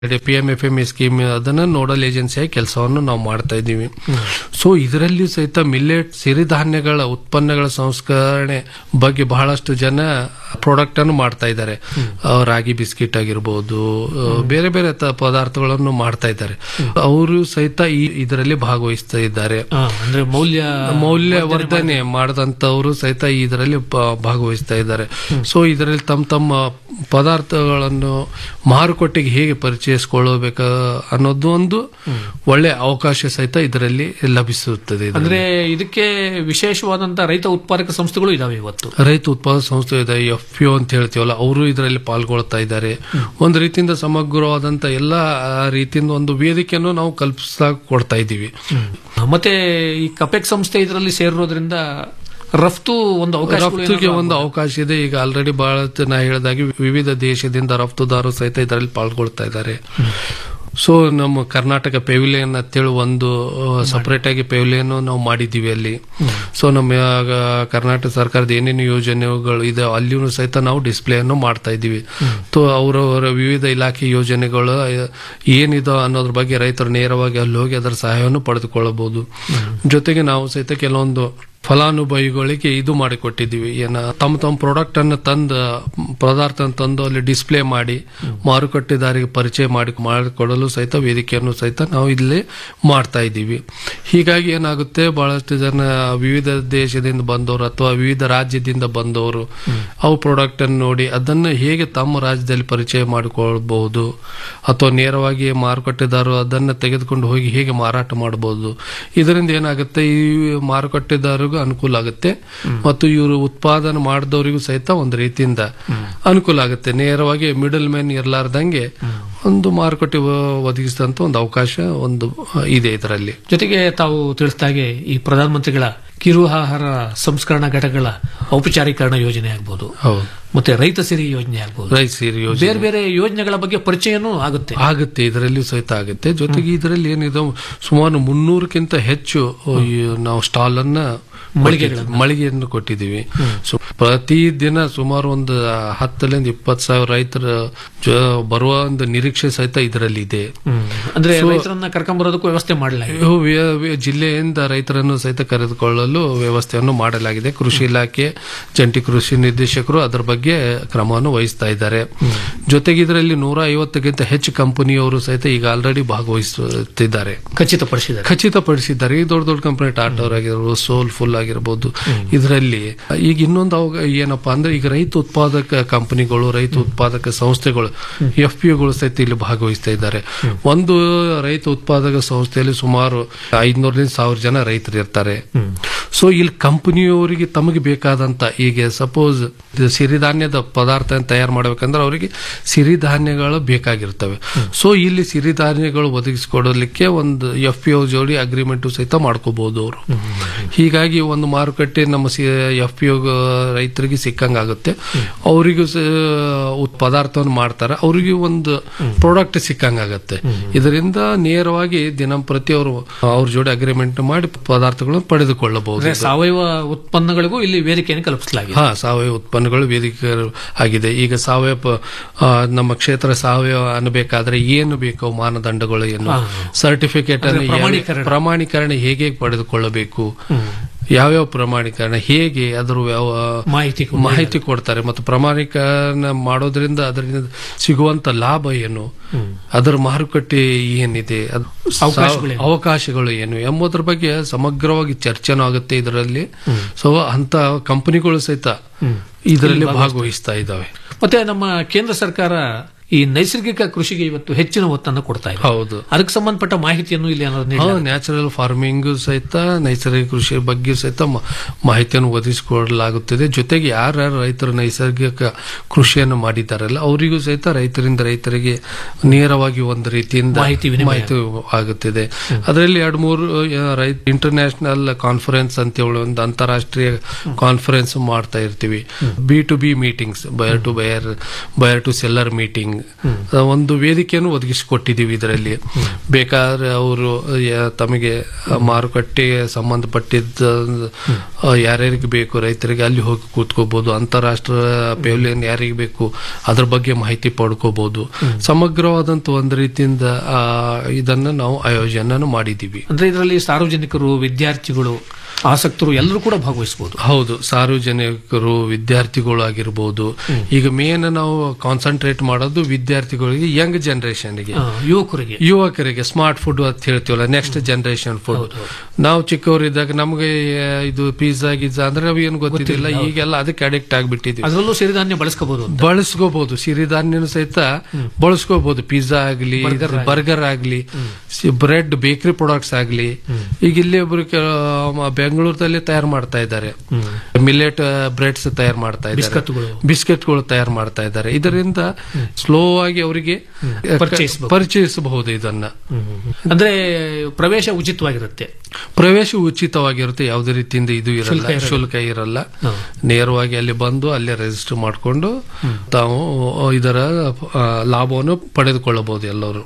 P M F M E scheme ಅದನ್ನ nodal ಏಜೆನ್ಸಿಯಾಗಿ ಕೆಲಸವನ್ನು ನಾವು ಮಾಡ್ತಾ ಇದ್ದೀವಿ ಸೊ ಇದರಲ್ಲಿ ಸಹಿತ ಮಿಲ್ಲೆಟ್ ಸಿರಿಧಾನ್ಯಗಳ ಉತ್ಪನ್ನಗಳ ಸಂಸ್ಕರಣೆ ಬಗ್ಗೆ ಬಹಳಷ್ಟು ಜನ ಪ್ರಾಡಕ್ಟ್ ಅನ್ನು ಮಾಡ್ತಾ ಇದ್ದಾರೆ ಆ, ರಾಗಿ ಬಿಸ್ಕಿಟ್ ಆಗಿರ್ಬೋದು ಆ, ಬೇರೆ ಬೇರೆ ತ- ಪದಾರ್ಥಗಳನ್ನು ಮಾಡ್ತಾ ಇದ್ದಾರೆ ಅವರು ಸಹಿತ ಈ ಇದರಲ್ಲಿ ಭಾಗವಹಿಸ್ತಾ ಇದ್ದಾರೆ ಆ, ಅಂದ್ರೆ ಮೌಲ್ಯ ಮೌಲ್ಯವರ್ಧನೆ ಮಾಡದಂತವರು ಸಹಿತ ಇದರಲ್ಲಿ ಪ- ಭಾಗವಹಿಸ್ತಾ ಇದ್ದಾರೆ ಸೊ ಇದರಲ್ಲಿ ತಮ್ಮ ತಮ್ಮ ಪದಾರ್ಥಗಳನ್ನು ಮಾರುಕಟ್ಟೆಗೆ ಹೇಗೆ ಪರಿಚಯಿಸಿಕೊಳ್ಳಬೇಕು ಅನ್ನೋದು ಒಂದು ಒಳ್ಳೆ ಅವಕಾಶ ಸಹಿತ ಇದರಲ್ಲಿ ಲಭಿಸುತ್ತದೆ ಇದರಲ್ಲಿ. ಅಂದ್ರೆ ಇದಕ್ಕೆ ವಿಶೇಷವಾದಂತ ರೈತ ಉತ್ಪಾದಕ ಸಂಸ್ಥೆಗಳು ಇದಾವೆ ಇವತ್ತು ರೈತ ಉತ್ಪಾದಕ ಸಂಸ್ಥೆ ಇದೆ ಎಫ್ ಯು ಅಂತ ಹೇಳ್ತೀವಲ್ಲ ಅವರು ಇದರಲ್ಲಿ ಪಾಲ್ಗೊಳ್ತಾ ಇದ್ದಾರೆ ಒಂದು ರೀತಿಯಿಂದ ಸಮಗ್ರವಾದಂತ ಎಲ್ಲ ಆ, ರೀತಿಯಿಂದ ಒಂದು ವೇದಿಕೆಯನ್ನು ನಾವು ಕಲ್ಪಿಸ್ತಾ ಕೊಡ್ತಾ ಇದ್ದೀವಿ ಮತ್ತೆ ಈ ಕಪೆಕ್ ಸಂಸ್ಥೆ ಇದರಲ್ಲಿ ಸೇರಿರೋದ್ರಿಂದ ರಫ್ತು ಒಂದು ಅವಕಾಶ ರಫ್ತುಗೆ ಒಂದು ಅವಕಾಶ ಇದೆ ಈಗ ಆಲ್ರೆಡಿ ಬಹಳ ನಾ ಹೇಳಿದಾಗೆ ವಿವಿಧ ದೇಶದಿಂದ ರಫ್ತುದಾರರು ಸಹಿತ ಇದರಲ್ಲಿ ಪಾಲ್ಗೊಳ್ತಾ ಇದ್ದಾರೆ ಸೊ ನಮ್ಮ ಕರ್ನಾಟಕ ಪೆವಿಲಿಯನ್ ಅಂತೇಳಿ ಒಂದು ಸಪರೇಟ್ ಆಗಿ ಪೆವಿಲಿಯನ್ ನಾವು ಮಾಡಿದ್ದೀವಿ ಅಲ್ಲಿ ಸೊ ನಮ್ಮ ಆ, ಕರ್ನಾಟಕ ಸರ್ಕಾರದ ಏನೇನು ಯೋಜನೆಗಳು ಇದೆ ಅಲ್ಲಿಯೂ ಸಹಿತ ನಾವು ಡಿಸ್ಪ್ಲೇಯನ್ನು ಮಾಡ್ತಾ ಇದ್ದೀವಿ ಸೊ ಅವರವರ ವಿವಿಧ ಇಲಾಖೆ ಯೋಜನೆಗಳು ಆ, ಏನಿದೆ ಅನ್ನೋದ್ರ ಬಗ್ಗೆ ರೈತರು ನೇರವಾಗಿ ಅಲ್ಲಿ ಹೋಗಿ ಅದರ ಸಹಾಯವನ್ನು ಪಡೆದುಕೊಳ್ಳಬಹುದು ಜೊತೆಗೆ ನಾವು ಸಹಿತ ಕೆಲವೊಂದು ಫಲಾನುಭವಿಗಳಿಗೆ ಇದು ಮಾಡಿಕೊಟ್ಟಿದ್ದೀವಿ ಏನ ತಮ್ಮ ತಮ್ಮ ಪ್ರಾಡಕ್ಟ್ ಅನ್ನು ತಂದು ಪದಾರ್ಥ ತಂದು ಅಲ್ಲಿ ಡಿಸ್ಪ್ಲೇ ಮಾಡಿ ಮಾರುಕಟ್ಟೆದಾರಿಗೆ ಪರಿಚಯ ಮಾಡಿ ಮಾಡಿಕೊಡಲು ಸಹಿತ ವೇದಿಕೆಯನ್ನು ಸಹಿತ ನಾವು ಇಲ್ಲಿ ಮಾಡ್ತಾ ಇದ್ದೀವಿ ಹೀಗಾಗಿ ಏನಾಗುತ್ತೆ ಬಹಳಷ್ಟು ಜನ ವಿವಿಧ ದೇಶದಿಂದ ಬಂದವರು ಅಥವಾ ವಿವಿಧ ರಾಜ್ಯದಿಂದ ಬಂದವರು ಅವು ಪ್ರಾಡಕ್ಟ್ ಅನ್ನು ನೋಡಿ ಅದನ್ನು ಹೇಗೆ ತಮ್ಮ ರಾಜ್ಯದಲ್ಲಿ ಪರಿಚಯ ಮಾಡಿಕೊಳ್ಬಹುದು ಅಥವಾ ನೇರವಾಗಿ ಮಾರುಕಟ್ಟೆದಾರರು ಅದನ್ನು ತೆಗೆದುಕೊಂಡು ಹೋಗಿ ಹೇಗೆ ಮಾರಾಟ ಮಾಡಬಹುದು ಇದರಿಂದ ಏನಾಗುತ್ತೆ ಈ ಮಾರುಕಟ್ಟೆದಾರರಿಗೂ ಅನುಕೂಲ ಆಗುತ್ತೆ ಮತ್ತು ಇವರು ಉತ್ಪಾದನೆ ಮಾಡಿದವರಿಗೂ ಸಹಿತ ಒಂದು ರೀತಿಯಿಂದ ಅನುಕೂಲ ಆಗುತ್ತೆ ನೇರವಾಗಿ ಮಿಡಲ್ ಮ್ಯಾನ್ ಇರಲಾರ್ದಂಗೆ ಒಂದು ಮಾರುಕಟ್ಟೆ ಒ- ಒದಗಿಸಿದಂತ ಒಂದು ಅವಕಾಶ ಒಂದು ಇದೆ ಇದರಲ್ಲಿ ಜೊತೆಗೆ ತಾವು ತಿಳಿಸಿದಾಗೆ ಈ ಪ್ರಧಾನಮಂತ್ರಿಗಳ ಕಿರು ಆಹಾರ ಸಂಸ್ಕರಣಾ ಘಟಕಗಳ ಔಪಚಾರೀಕರಣ ಯೋಜನೆ ಆಗ್ಬೋದು ಹೌದು ಮತ್ತೆ ರೈತ ಸಿರಿ ಯೋಜನೆ ಆಗ್ಬೋದು ರೈತ ಸೇರಿ ಯೋಜನೆ ಬೇರೆ ಬೇರೆ ಯೋಜನೆಗಳ ಬಗ್ಗೆ ಪರಿಚಯನೂ ಆಗುತ್ತೆ ಆಗುತ್ತೆ ಇದರಲ್ಲಿಯೂ ಸಹಿತ ಆಗುತ್ತೆ ಜೊತೆಗೆ ಇದರಲ್ಲಿ ಏನಿದೆ ಸುಮಾರು ಮುನ್ನೂರಕ್ಕಿಂತ ಹೆಚ್ಚು ಈ ನಾವು ಸ್ಟಾಲ್ ಅನ್ನ ಮಳಿಗೆಗಳನ್ನ. ಮಳಿಗೆಯನ್ನು ಕೊಟ್ಟಿದ್ದೀವಿ ಸೊ ಪ್ರತಿ ದಿನ ಸುಮಾರು ಒಂದು ಹತ್ತರಿಂದ ಇಪ್ಪತ್ತು ಸಾವಿರ ರೈತರ ಜ- ಬರುವ ಒಂದು ನಿರೀಕ್ಷೆ ಸಹಿತ ಇದರಲ್ಲಿ ಇದೆ ಹ್ಮ್. ಅಂದ್ರೆ So- ರೈತರನ್ನ ಕರ್ಕೊಂಡ್ಬರೋದಕ್ಕೂ ವ್ಯವಸ್ಥೆ ಮಾಡಲಾಗಿದೆ ಇವು ವ್ಯ- ವ್ಯ- ಜಿಲ್ಲೆಯಿಂದ ರೈತರನ್ನು ಸಹಿತ ಕರೆದುಕೊಳ್ಳಲು ವ್ಯವಸ್ಥೆಯನ್ನು ಮಾಡಲಾಗಿದೆ ಕೃಷಿ ಇಲಾಖೆ ಜಂಟಿ ಕೃಷಿ ನಿರ್ದೇಶಕರು ಅದರ ಬಗ್ಗೆ ಕ್ರಮವನ್ನು ವಹಿಸ್ತಾ ಇದ್ದಾರೆ ಜೊತೆಗೆ ಇದರಲ್ಲಿ ನೂರ ಐವತ್ತಕ್ಕಿಂತ ಹೆಚ್ಚು ಕಂಪನಿಯವರು ಸಹಿತ ಈಗ ಆಲ್ರೆಡಿ ಭಾಗವಹಿಸುತ್ತಿದ್ದಾರೆ ಖಚಿತಪಡಿಸಿದ್ದಾರೆ ಖಚಿತಪಡಿಸಿದ್ದಾರೆ ಈ ದೊಡ್ಡ ದೊಡ್ಡ ಕಂಪನಿ ಟಾಟಾ ಆಗಿರ್ಬೋದು ಸೋಲ್ ಫುಲ್ ಆಗಿರ್ಬೋದು ಇದರಲ್ಲಿ ಈಗ ಇನ್ನೊಂದು ಅವಾಗ ಏನಪ್ಪಾ ಅಂದ್ರೆ ಈಗ ರೈತ ಉತ್ಪಾದಕ ಕಂಪನಿಗಳು ರೈತ ಉತ್ಪಾದಕ ಸಂಸ್ಥೆಗಳು ಎಫ್ ಪಿ ಗಳು ಸಹಿತ ಇಲ್ಲಿ ಭಾಗವಹಿಸ್ತಾ ಇದ್ದಾರೆ ಒಂದು ರೈತ ಉತ್ಪಾದಕ ಸಂಸ್ಥೆಯಲ್ಲಿ ಸುಮಾರು ಐದ್ನೂರರಿಂದ ಸಾವಿರ ಜನ ರೈತರು ಇರ್ತಾರೆ ಸೊ ಇಲ್ಲಿ ಕಂಪನಿಯವರಿಗೆ ತಮಗೆ ಬೇಕಾದಂತ ಈಗ ಸಪೋಸ್ ಸಿರಿಧಾನ್ಯದ ಪದಾರ್ಥ ತಯಾರು ಮಾಡ್ಬೇಕಂದ್ರೆ ಅವರಿಗೆ ಸಿರಿಧಾನ್ಯಗಳು ಬೇಕಾಗಿರ್ತವೆ ಸೊ ಇಲ್ಲಿ ಸಿರಿಧಾನ್ಯಗಳು ಒದಗಿಸಿಕೊಡಲಿಕ್ಕೆ ಒಂದು ಎಫ್ ಪಿ ಒ ಜೋಡಿ ಅಗ್ರಿಮೆಂಟ್ ಸಹಿತ ಮಾಡ್ಕೋಬಹುದು ಅವರು ಹೀಗಾಗಿ ಒಂದು ಮಾರುಕಟ್ಟೆ ನಮ್ಮ ಎಫ್ ಪಿ ಒ ರೈತರಿಗೆ ಸಿಕ್ಕಂಗಾಗುತ್ತೆ ಅವರಿಗೂ ಸ- ಉತ್- ಪದಾರ್ಥವನ್ನು ಮಾಡ್ತಾರೆ ಅವರಿಗೂ ಒಂದು ಪ್ರಾಡಕ್ಟ್ ಸಿಕ್ಕಂಗಾಗತ್ತೆ ಇದರಿಂದ ನೇರವಾಗಿ ದಿನಂಪ್ರತಿ ಅವರು ಅವ್ರ ಜೋಡಿ ಅಗ್ರಿಮೆಂಟ್ ಮಾಡಿ ಪದಾರ್ಥಗಳನ್ನು ಪಡೆದುಕೊಳ್ಳಬಹುದು ಅಂದ್ರೆ ಸಾವಯವ ಉತ್ಪನ್ನಗಳಿಗೂ ಇಲ್ಲಿ ವೇದಿಕೆಯನ್ನು ಕಲ್ಪಿಸಲಾಗಿದೆ ಹಾ ಸಾವಯವ ಉತ್ಪನ್ನಗಳು ವೇದಿಕೆ ಆಗಿದೆ ಈಗ ಸಾವಯವ ಪ- ಆ, ನಮ್ಮ ಕ್ಷೇತ್ರ ಸಾವಯವ ಅನ್ನಬೇಕಾದ್ರೆ ಏನು ಬೇಕು ಮಾನದಂಡಗಳು ಏನು ಹಾ. ಸರ್ಟಿಫಿಕೇಟ್ ಅನ್ನು ಅಂದ್ರೆ ಯಾವ- ಪ್ರಮಾಣೀಕರಣ. ಪ್ರಮಾಣೀಕರಣ ಹೇಗೆ ಪಡೆದುಕೊಳ್ಳಬೇಕು ಯಾವ್ಯಾವ ಪ್ರಮಾಣೀಕರಣ ಹೇಗೆ ಅದರ ಯಾವ- ಮಾಹಿತಿ ಕೊಡಿ. ಮಾಹಿತಿ ಕೊಡ್ತಾರೆ ಮತ್ತು ಪ್ರಮಾಣೀಕರಣ ಮಾಡೋದ್ರಿಂದ ಅದರಿಂದ ಸಿಗುವಂತ ಲಾಭ ಏನು ಅದರ ಮಾರುಕಟ್ಟೆ ಏನಿದೆ ಅದು ಅವಕಾಶಗಳೇನು? ಅವಕಾಶಗಳು ಏನು ಎಂಬುದರ ಬಗ್ಗೆ ಸಮಗ್ರವಾಗಿ ಚರ್ಚೆನೂ ಆಗುತ್ತೆ ಇದರಲ್ಲಿ ಸೊ ಅಂತ ಕಂಪನಿಗಳು ಸಹಿತ ಇದರಲ್ಲಿ ಭಾಗವಹಿಸ್ತಾ ಇದ್ದಾವೆ ಮತ್ತೆ ನಮ್ಮ ಕೇಂದ್ರ ಸರ್ಕಾರ ಈ ನೈಸರ್ಗಿಕ ಕೃಷಿಗೆ ಇವತ್ತು ಹೆಚ್ಚಿನ ಒತ್ತನ್ನು ಕೊಡ್ತಾ ಇದೆ ಹೌದು ಅದಕ್ಕೆ ಸಂಬಂಧಪಟ್ಟ ಮಾಹಿತಿಯನ್ನು ಇಲ್ಲಿ ಏನಾದ್ರು ನೀಡಲಾಗಿದೆ? ನ್ಯಾಚುರಲ್ ಫಾರ್ಮಿಂಗ್ ಸಹಿತ ನೈಸರ್ಗಿಕ ಕೃಷಿ ಬಗ್ಗೆ ಸಹಿತ ಮ- ಮಾಹಿತಿಯನ್ನು ಒದಗಿಸಿಕೊಡಲಾಗುತ್ತಿದೆ ಜೊತೆಗೆ ಯಾರ್ಯಾರು ರೈತರು ನೈಸರ್ಗಿಕ ಕೃಷಿಯನ್ನು ಮಾಡಿದ್ದಾರಲ್ಲ ಅವರಿಗೂ ಸಹಿತ ರೈತರಿಂದ ರೈತರಿಗೆ ನೇರವಾಗಿ ಒಂದು ರೀತಿಯಿಂದ ಮಾಹಿತಿ ವಿನಿಮಯ. ಮಾಹಿತಿ ಆಗುತ್ತಿದೆ ಅದರಲ್ಲಿ ಎರಡು ಮೂರು ಆ, ರೈತ ಇಂಟರ್ನ್ಯಾಷನಲ್ ಕಾನ್ಫರೆನ್ಸ್ ಅಂತ ಹೇಳಿ ಒಂದು ಅಂತಾರಾಷ್ಟ್ರೀಯ ಕಾನ್ಫರೆನ್ಸ್ ಮಾಡ್ತಾ ಇರ್ತೀವಿ B to B meetings buyer to buyer buyer to seller meeting ಒಂದು ವೇದಿಕೆಯನ್ನು ಒದಗಿಸಿಕೊಟ್ಟಿದ್ದೀವಿ ಇದರಲ್ಲಿ ಬೇಕಾದ್ರೆ ಅವರು ತಮಗೆ ಮಾರುಕಟ್ಟೆಗೆ ಸಂಬಂಧಪಟ್ಟಿದ್ದ ಆ, ಯಾರ್ಯಾರಿಗೆ ಬೇಕು ರೈತರಿಗೆ ಅಲ್ಲಿ ಹೋಗಿ ಕೂತ್ಕೋಬಹುದು ಅಂತಾರಾಷ್ಟ್ರ ಪೆವಿಲಿಯನ್ ಯಾರಿಗೆ ಬೇಕು ಅದ್ರ ಬಗ್ಗೆ ಮಾಹಿತಿ ಪಡ್ಕೋಬಹುದು ಸಮಗ್ರವಾದಂತ ಒಂದು ರೀತಿಯಿಂದ ಆ, ಇದನ್ನ ನಾವು ಆಯೋಜನೆ ಮಾಡಿದ್ದೀವಿ ಅಂದ್ರೆ ಇದರಲ್ಲಿ ಸಾರ್ವಜನಿಕರು ವಿದ್ಯಾರ್ಥಿಗಳು ಆಸಕ್ತರು ಎಲ್ಲರೂ ಕೂಡ ಭಾಗವಹಿಸಬಹುದು ಹೌದು ಸಾರ್ವಜನಿಕರು ವಿದ್ಯಾರ್ಥಿಗಳು ಆಗಿರ್ಬೋದು ಈಗ ಮೇನ್ ನಾವು ಕಾನ್ಸಂಟ್ರೇಟ್ ಮಾಡೋದು ವಿದ್ಯಾರ್ಥಿಗಳಿಗೆ ಯಂಗ್ ಜನರೇಷನ್ಗೆ ಯುವಕರಿಗೆ ಯುವಕರಿಗೆ ಸ್ಮಾರ್ಟ್ ಫುಡ್ ಅಂತ ಹೇಳ್ತೀವಲ್ಲ ನೆಕ್ಸ್ಟ್ ಜನರೇಷನ್ ಫುಡ್ ನಾವು ಚಿಕ್ಕವರಿದ್ದಾಗ ನಮಗೆ ಆ, ಇದು ಪಿಜ್ಜಾ ಗಿಜ್ಜಾ ಅಂದ್ರೆ ನಾವ್ ಏನು ಗೊತ್ತಿದ್ದಿಲ್ಲ ಈಗೆಲ್ಲ ಅದಕ್ಕೆ ಅಡಿಕ್ಟ್ ಆಗ್ಬಿಟ್ಟಿದ್ವಿ ಅದರಲ್ಲೂ ಸಿರಿಧಾನ್ಯ ಬಳಸ್ಕೋಬಹುದು ಅಂತ ಬಳಸ್ಕೋಬಹುದು ಸಿರಿಧಾನ್ಯನು ಸಹಿತ ಬಳಸ್ಕೋಬಹುದು ಪಿಜ್ಜಾ ಆಗ್ಲಿ ಬರ್ಗರ್ ಆಗ್ಲಿ ಬ್ರೆಡ್ ಬೇಕರಿ ಪ್ರಾಡಕ್ಟ್ಸ್ ಆಗ್ಲಿ ಈಗ ಇಲ್ಲಿ ಒಬ್ರು ಬೆಂಗಳೂರಲ್ಲಿ ತಯಾರು ಮಾಡ್ತಾ ಇದ್ದಾರೆ ಮಿಲೆಟ್ ಬ್ರೆಡ್ಸ್ ತಯಾರು ಮಾಡ್ತಾ ಇದ್ದಾರೆ ಬಿಸ್ಕತ್ಗಳು. ಬಿಸ್ಕೆಟ್ಗಳು ತಯಾರು ಮಾಡ್ತಾ ಇದ್ದಾರೆ ಇದರಿಂದ ಸ್ಲೋ ಆಗಿ ಅವರಿಗೆ Purchase- ಪರಿಚಯಿಸಬಹುದು ಇದನ್ನ ಅಂದ್ರೆ ಪ್ರವೇಶ ಉಚಿತವಾಗಿರುತ್ತೆ ಪ್ರವೇಶ ಉಚಿತವಾಗಿರುತ್ತೆ ಯಾವುದೇ ರೀತಿಯಿಂದ ಇದು ಇರಲ್ಲ ಶುಲ್ಕ ಇರಲ್ಲ. ಶುಲ್ಕ ಇರಲ್ಲ ಹಾ. ನೇರವಾಗಿ ಅಲ್ಲಿ ಬಂದು ಅಲ್ಲೇ ರಿಜಿಸ್ಟರ್ ಮಾಡಿಕೊಂಡು ತಾವು ಇದರ ಆ, ಲಾಭವನ್ನು ಪಡೆದುಕೊಳ್ಳಬಹುದು ಎಲ್ಲರೂ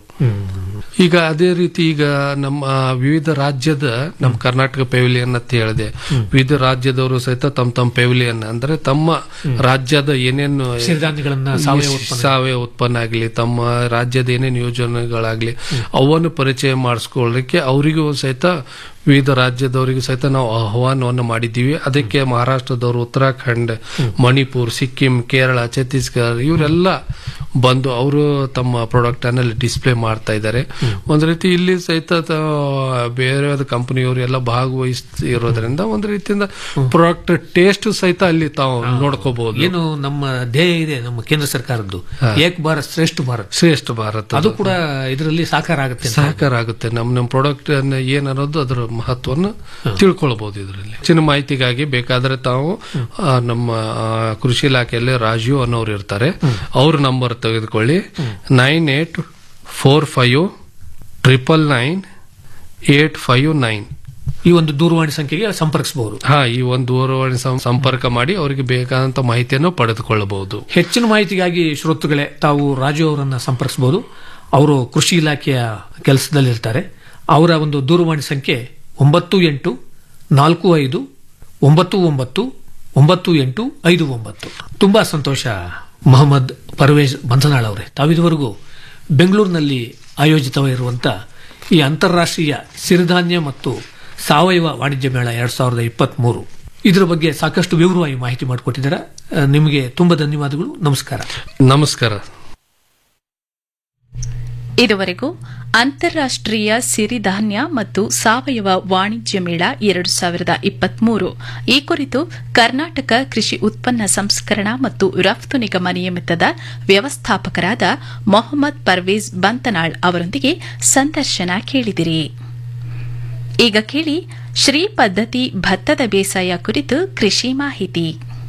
ಈಗ ಅದೇ ರೀತಿ ಈಗ ನಮ್ಮ ವಿವಿಧ ರಾಜ್ಯದ ನಮ್ಮ ಕರ್ನಾಟಕ ಪೆವಿಲಿಯನ್ ಅಂತ ಹೇಳಿದೆ ವಿವಿಧ ರಾಜ್ಯದವರು ಸಹಿತ ತಮ್ಮ ತಮ್ಮ ಪೆವಿಲಿಯನ್ ಅಂದ್ರೆ ತಮ್ಮ ರಾಜ್ಯದ ಏನೇನು ಸಿರಿಧಾನ್ಯಗಳನ್ನ ಸಾವಯವ ಉತ್ಪನ್ನ ಸಾವಯವ ಉತ್ಪನ್ನ ಆಗಲಿ ತಮ್ಮ ರಾಜ್ಯದ ಏನೇನು ಯೋಜನೆಗಳಾಗ್ಲಿ ಅವನ್ನು ಪರಿಚಯ ಮಾಡಿಸ್ಕೊಳ್ಳಿಕ್ಕೆ ಅವರಿಗೂ ಸಹಿತ ವಿವಿಧ ರಾಜ್ಯದವರಿಗೂ ಸಹಿತ ನಾವು ಆಹ್ವಾನವನ್ನು ಮಾಡಿದ್ದೀವಿ ಅದಕ್ಕೆ ಮಹಾರಾಷ್ಟ್ರದವರು ಉತ್ತರಾಖಂಡ್ ಮಣಿಪುರ್ ಸಿಕ್ಕಿಂ ಕೇರಳ ಛತ್ತೀಸ್ಗಢ ಇವರೆಲ್ಲ ಬಂದು ಅವರು ತಮ್ಮ ಪ್ರಾಡಕ್ಟ್ ಅನ್ನ ಡಿಸ್ಪ್ಲೇ ಮಾಡ್ತಾ ಇದ್ದಾರೆ ಒಂದ್ ರೀತಿ ಇಲ್ಲಿ ಸಹಿತ ತ- ಬೇರೆ ಕಂಪನಿಯವರು ಎಲ್ಲ ಭಾಗವಹಿಸ್ತಿರೋದ್ರಿಂದ ಒಂದ್ ರೀತಿಯಿಂದ ಪ್ರಾಡಕ್ಟ್ ಟೇಸ್ಟ್ ಸಹಿತ ಅಲ್ಲಿ ತಾವು ನೋಡ್ಕೋಬಹುದು ಏನು ನಮ್ಮ ಧ್ಯೇಯ ಇದೆ ನಮ್ಮ ಕೇಂದ್ರ ಸರ್ಕಾರದ್ದು ಏಕ್ ಭಾರತ್ ಶ್ರೇಷ್ಠ ಭಾರತ್ ಶ್ರೇಷ್ಠ ಭಾರತ ಅದು ಕೂಡ ಇದರಲ್ಲಿ ಸಾಕಾರ ಆಗುತ್ತೆ ಅಂತ. ಸಹಕಾರ ಆಗುತ್ತೆ ನಮ್ಮ ನಮ್ಮ ಪ್ರಾಡಕ್ಟ್ ಏನ್ ಅನ್ನೋದು ಅದರ ಮಹತ್ವವನ್ನು ತಿಳ್ಕೊಳ್ಬಹುದು ಇದರಲ್ಲಿ ಹೆಚ್ಚಿನ ಮಾಹಿತಿಗಾಗಿ ಬೇಕಾದ್ರೆ ತಾವು ಆ, ನಮ್ಮ ಆ, ಕೃಷಿ ಇಲಾಖೆಯಲ್ಲಿ ರಾಜೀವ್ ಅನ್ನೋರು ಇರ್ತಾರೆ ಅವ್ರ ನಂಬರ್ ತೆಗೆದುಕೊಳ್ಳಿ nine eight four five triple nine eight five nine ಈ ಒಂದು ದೂರವಾಣಿ ಸಂಖ್ಯೆಗೆ ಸಂಪರ್ಕಿಸಬಹುದು ಹಾ ಈ ಒಂದು ದೂರವಾಣಿ ಸಂ- ಸಂಪರ್ಕ ಮಾಡಿ ಅವರಿಗೆ ಬೇಕಾದಂತ ಮಾಹಿತಿಯನ್ನು ಪಡೆದುಕೊಳ್ಳಬಹುದು ಹೆಚ್ಚಿನ ಮಾಹಿತಿಗಾಗಿ ಶ್ರೋತೃಗಳೇ ತಾವು ರಾಜು ಅವರನ್ನ ಸಂಪರ್ಕಿಸಬಹುದು ಅವರು ಕೃಷಿ ಇಲಾಖೆಯ ಕೆಲಸದಲ್ಲಿರ್ತಾರೆ ಅವರ ಒಂದು ದೂರವಾಣಿ ಸಂಖ್ಯೆ ಒಂಬತ್ತು ಎಂಟು ನಾಲ್ಕು ಐದು ಒಂಬತ್ತು ಒಂಬತ್ತು ಒಂಬತ್ತು ಎಂಟು ಐದು ಒಂಬತ್ತು ತುಂಬಾ ಸಂತೋಷ ಮೊಹಮ್ಮದ್ ಪರ್ವೇಜ್ ಬಂಧನಾಳ್ ಅವರೇ ತಾವಿದುವರೆಗೂ ಬೆಂಗಳೂರಿನಲ್ಲಿ ಆಯೋಜಿತವಾಗಿರುವಂಥ ಈ ಅಂತಾರಾಷ್ಟ್ರೀಯ ಸಿರಿಧಾನ್ಯ ಮತ್ತು ಸಾವಯವ ವಾಣಿಜ್ಯ ಮೇಳ ಎರಡ್ ಸಾವಿರದ ಇಪ್ಪತ್ತ್ ಮೂರು ಇದರ ಬಗ್ಗೆ ಸಾಕಷ್ಟು ವಿವರವಾಗಿ ಮಾಹಿತಿ ಮಾಡಿಕೊಟ್ಟಿದ್ದೀರಾ ಆ, ನಿಮಗೆ ತುಂಬಾ ಧನ್ಯವಾದಗಳು ನಮಸ್ಕಾರ ನಮಸ್ಕಾರ ಇದುವರೆಗೂ ಅಂತಾರಾಷ್ಟ್ರೀಯ ಸಿರಿಧಾನ್ಯ ಮತ್ತು ಸಾವಯವ ವಾಣಿಜ್ಯ ಮೇಳ ಎರಡು ಸಾವಿರದ ಇಪ್ಪತ್ಮೂರು ಈ ಕುರಿತು ಕರ್ನಾಟಕ ಕೃಷಿ ಉತ್ಪನ್ನ ಸಂಸ್ಕರಣಾ ಮತ್ತು ರಫ್ತು ನಿಗಮ ನಿಯಮಿತದ ವ್ಯವಸ್ಥಾಪಕರಾದ ಮೊಹಮ್ಮದ್ ಪರ್ವೇಜ್ ಬಂತನಾಳ್ ಅವರೊಂದಿಗೆ ಸಂದರ್ಶನ ಕೇಳಿದಿರಿ ಈಗ ಕೇಳಿ ಶ್ರೀ ಪದ್ಧತಿ ಭತ್ತದ ಬೇಸಾಯ ಕುರಿತು ಕೃಷಿ ಮಾಹಿತಿ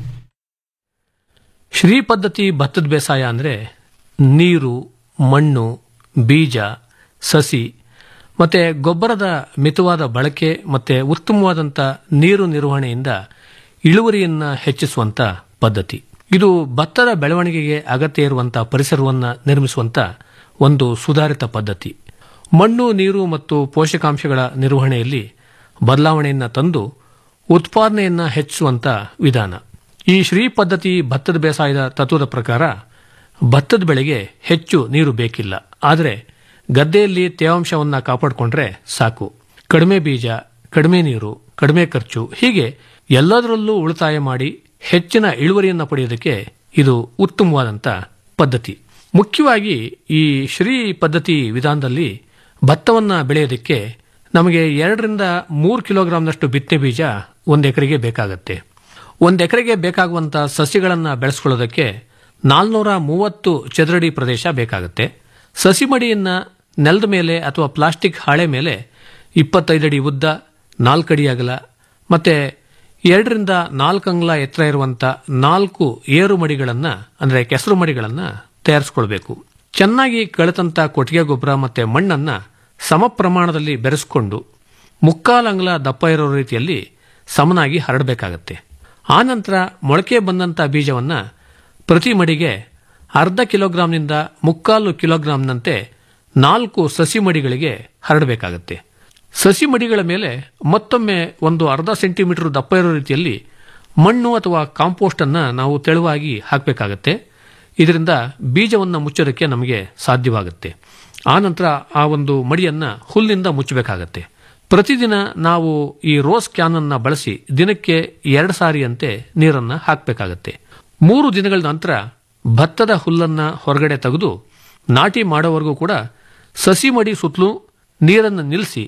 ಶ್ರೀ ಪದ್ಧತಿ ಭತ್ತದ ಬೇಸಾಯ ಅಂದ್ರೆ ನೀರು ಮಣ್ಣು ಬೀಜ ಸಸಿ ಮತ್ತೆ ಗೊಬ್ಬರದ ಮಿತವಾದ ಬಳಕೆ ಮತ್ತೆ ಉತ್ತಮವಾದಂಥ ನೀರು ನಿರ್ವಹಣೆಯಿಂದ ಇಳುವರಿಯನ್ನ ಹೆಚ್ಚಿಸುವಂತ ಪದ್ಧತಿ ಇದು ಭತ್ತದ ಬೆಳವಣಿಗೆಗೆ ಅಗತ್ಯ ಇರುವಂತಹ ಪರಿಸರವನ್ನ ನಿರ್ಮಿಸುವಂತ ಒಂದು ಸುಧಾರಿತ ಪದ್ಧತಿ ಮಣ್ಣು ನೀರು ಮತ್ತು ಪೋಷಕಾಂಶಗಳ ನಿರ್ವಹಣೆಯಲ್ಲಿ ಬದಲಾವಣೆಯನ್ನ ತಂದು ಉತ್ಪಾದನೆಯನ್ನ ಹೆಚ್ಚಿಸುವಂತ ವಿಧಾನ ಈ ಶ್ರೀ ಪದ್ಧತಿ ಭತ್ತದ ಬೇಸಾಯದ ತತ್ವದ ಪ್ರಕಾರ ಭತ್ತದ ಬೆಳೆಗೆ ಹೆಚ್ಚು ನೀರು ಬೇಕಿಲ್ಲ ಆದರೆ ಗದ್ದೆಯಲ್ಲಿ ತೇವಾಂಶವನ್ನ ಕಾಪಾಡಿಕೊಂಡ್ರೆ ಸಾಕು ಕಡಿಮೆ ಬೀಜ ಕಡಿಮೆ ನೀರು ಕಡಿಮೆ ಖರ್ಚು ಹೀಗೆ ಎಲ್ಲದರಲ್ಲೂ ಉಳಿತಾಯ ಮಾಡಿ ಹೆಚ್ಚಿನ ಇಳುವರಿಯನ್ನ ಪಡೆಯೋದಕ್ಕೆ ಇದು ಉತ್ತಮವಾದಂಥ ಪದ್ಧತಿ ಮುಖ್ಯವಾಗಿ ಈ ಶ್ರೀ ಪದ್ಧತಿ ವಿಧಾನದಲ್ಲಿ ಭತ್ತವನ್ನ ಬೆಳೆಯೋದಕ್ಕೆ ನಮಗೆ ಎರಡರಿಂದ ಮೂರು ಕಿಲೋಗ್ರಾಂನಷ್ಟು ಬಿತ್ತನೆ ಬೀಜ ಒಂದು ಎಕರೆಗೆ ಬೇಕಾಗತ್ತೆ ಒಂದು ಎಕರೆಗೆ ಬೇಕಾಗುವಂತ ಸಸಿಗಳನ್ನು ಬೆಳೆಸ್ಕೊಳ್ಳೋದಕ್ಕೆ ನಾಲ್ನೂರ ಮೂವತ್ತು ಚದರಡಿ ಪ್ರದೇಶ ಬೇಕಾಗುತ್ತೆ ಸಸಿ ಮಡಿಯನ್ನ ನೆಲದ ಮೇಲೆ ಅಥವಾ ಪ್ಲಾಸ್ಟಿಕ್ ಹಾಳೆ ಮೇಲೆ ಇಪ್ಪತ್ತೈದು ಅಡಿ ಉದ್ದ ನಾಲ್ಕು ಅಡಿ ಅಗಲ ಮತ್ತೆ ಎರಡರಿಂದ ನಾಲ್ಕು ಅಂಗ್ಲ ಎತ್ತರ ಇರುವಂತ ನಾಲ್ಕು ಏರು ಮಡಿಗಳನ್ನ ಅಂದ್ರೆ ಕೆಸರು ಮಡಿಗಳನ್ನ ತಯಾರಿಸ್ಕೊಳ್ಬೇಕು ಚೆನ್ನಾಗಿ ಕಳೆತಂತ ಕೊಟ್ಟಿಗೆ ಗೊಬ್ಬರ ಮತ್ತೆ ಮಣ್ಣನ್ನ ಸಮ ಪ್ರಮಾಣದಲ್ಲಿ ಬೆರೆಸ್ಕೊಂಡು ಮುಕ್ಕಾಲು ಅಂಗ್ಲ ದಪ್ಪ ಇರೋ ರೀತಿಯಲ್ಲಿ ಸಮನಾಗಿ ಹರಡಬೇಕಾಗತ್ತೆ ಆನಂತರ ಮೊಳಕೆ ಬಂದಂತ ಬೀಜವನ್ನ ಪ್ರತಿ ಮಡಿಗೆ ಅರ್ಧ ಕಿಲೋಗ್ರಾಂನಿಂದ ಮುಕ್ಕಾಲು ಕಿಲೋಗ್ರಾಂನಂತೆ ನಾಲ್ಕು ಸಸಿ ಮಡಿಗಳಿಗೆ ಹರಡಬೇಕಾಗತ್ತೆ ಸಸಿ ಮಡಿಗಳ ಮೇಲೆ ಮತ್ತೊಮ್ಮೆ ಒಂದು ಅರ್ಧ ಸೆಂಟಿಮೀಟರ್ ದಪ್ಪ ಇರೋ ರೀತಿಯಲ್ಲಿ ಮಣ್ಣು ಅಥವಾ ಕಾಂಪೋಸ್ಟ್ ಅನ್ನ ನಾವು ತೆಳುವಾಗಿ ಹಾಕಬೇಕಾಗತ್ತೆ ಇದರಿಂದ ಬೀಜವನ್ನು ಮುಚ್ಚೋದಕ್ಕೆ ನಮಗೆ ಸಾಧ್ಯವಾಗುತ್ತೆ ಆನಂತರ ಆ ಒಂದು ಮಡಿಯನ್ನ ಹುಲ್ಲಿನಿಂದ ಮುಚ್ಚಬೇಕಾಗತ್ತೆ ಪ್ರತಿದಿನ ನಾವು ಈ ರೋಸ್ ಕ್ಯಾನ್ ಅನ್ನ ಬಳಸಿ ದಿನಕ್ಕೆ ಎರಡು ಸಾರಿಯಂತೆ ನೀರನ್ನ ಹಾಕಬೇಕಾಗತ್ತೆ ಮೂರು ದಿನಗಳ ನಂತರ ಭತ್ತದ ಹುಲ್ಲನ್ನ ಹೊರಗಡೆ ತೆಗೆದು ನಾಟಿ ಮಾಡೋವರೆಗೂ ಕೂಡ ಸಸಿ ಮಡಿ ಸುತ್ತಲೂ ನೀರನ್ನು ನಿಲ್ಲಿಸಿ